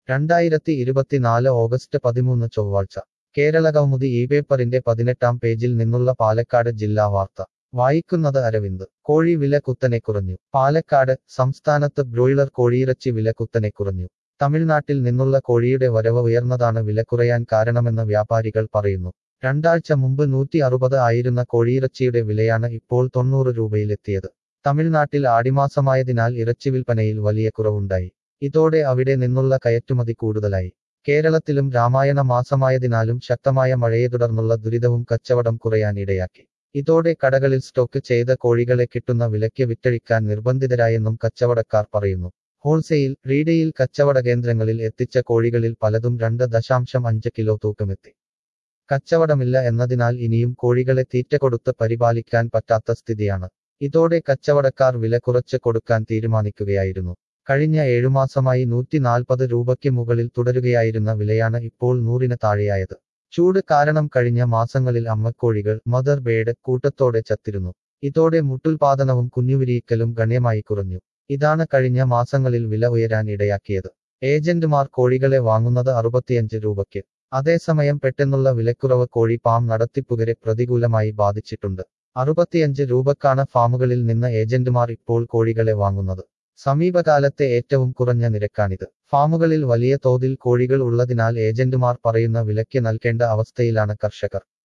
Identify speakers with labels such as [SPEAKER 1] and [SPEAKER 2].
[SPEAKER 1] രണ്ടായിരത്തി ഇരുപത്തിനാല് ഓഗസ്റ്റ് പതിമൂന്ന് ചൊവ്വാഴ്ച കേരളകൗമുദി ഈ പേപ്പറിന്റെ പതിനെട്ടാം പേജിൽ നിന്നുള്ള പാലക്കാട് ജില്ലാ വാർത്ത വായിക്കുന്നത് അരവിന്ദ് കോഴി വില കുത്തനെ കുറഞ്ഞു പാലക്കാട് സംസ്ഥാനത്ത് ബ്രോയിലർ കോഴിയിറച്ചി വില കുത്തനെ കുറഞ്ഞു തമിഴ്നാട്ടിൽ നിന്നുള്ള കോഴിയുടെ വരവ് ഉയർന്നതാണ് വില കുറയാൻ കാരണമെന്ന് വ്യാപാരികൾ പറയുന്നു രണ്ടാഴ്ച മുമ്പ് നൂറ്റി അറുപത് ആയിരുന്ന കോഴിയിറച്ചിയുടെ വിലയാണ് ഇപ്പോൾ തൊണ്ണൂറ് രൂപയിലെത്തിയത് തമിഴ്നാട്ടിൽ ആടിമാസമായതിനാൽ ഇറച്ചി വിൽപ്പനയിൽ വലിയ കുറവുണ്ടായി ഇതോടെ അവിടെ നിന്നുള്ള കയറ്റുമതി കൂടുതലായി കേരളത്തിലും രാമായണ മാസമായതിനാലും ശക്തമായ മഴയെ തുടർന്നുള്ള ദുരിതവും കച്ചവടം കുറയാൻ ഇടയാക്കി ഇതോടെ കടകളിൽ സ്റ്റോക്ക് ചെയ്ത കോഴികളെ കിട്ടുന്ന വിലയ്ക്ക് വിറ്റഴിക്കാൻ നിർബന്ധിതരായെന്നും കച്ചവടക്കാർ പറയുന്നു ഹോൾസെയിൽ റീഡെയിൽ കച്ചവട കേന്ദ്രങ്ങളിൽ എത്തിച്ച കോഴികളിൽ പലതും രണ്ട് ദശാംശം അഞ്ച് കിലോ തൂക്കമെത്തി കച്ചവടമില്ല എന്നതിനാൽ ഇനിയും കോഴികളെ തീറ്റ കൊടുത്ത് പരിപാലിക്കാൻ പറ്റാത്ത സ്ഥിതിയാണ് ഇതോടെ കച്ചവടക്കാർ വില കുറച്ച് കൊടുക്കാൻ തീരുമാനിക്കുകയായിരുന്നു കഴിഞ്ഞ ഏഴുമാസമായി നൂറ്റി നാൽപ്പത് രൂപയ്ക്ക് മുകളിൽ തുടരുകയായിരുന്ന വിലയാണ് ഇപ്പോൾ നൂറിന് താഴെയായത് ചൂട് കാരണം കഴിഞ്ഞ മാസങ്ങളിൽ അമ്മക്കോഴികൾ മദർ ബേഡ് കൂട്ടത്തോടെ ചത്തിരുന്നു ഇതോടെ മുട്ടുൽപാദനവും കുഞ്ഞുവിരിയിക്കലും ഗണ്യമായി കുറഞ്ഞു ഇതാണ് കഴിഞ്ഞ മാസങ്ങളിൽ വില ഉയരാൻ ഇടയാക്കിയത് ഏജന്റുമാർ കോഴികളെ വാങ്ങുന്നത് അറുപത്തിയഞ്ച് രൂപയ്ക്ക് അതേസമയം പെട്ടെന്നുള്ള വിലക്കുറവ് കോഴി ഫാം നടത്തിപ്പുകരെ പ്രതികൂലമായി ബാധിച്ചിട്ടുണ്ട് അറുപത്തിയഞ്ച് രൂപക്കാണ് ഫാമുകളിൽ നിന്ന് ഏജന്റുമാർ ഇപ്പോൾ കോഴികളെ വാങ്ങുന്നത് സമീപകാലത്തെ ഏറ്റവും കുറഞ്ഞ നിരക്കാണിത് ഫാമുകളിൽ വലിയ തോതിൽ കോഴികൾ ഉള്ളതിനാൽ ഏജന്റുമാർ പറയുന്ന വിലയ്ക്ക് നൽകേണ്ട അവസ്ഥയിലാണ് കർഷകർ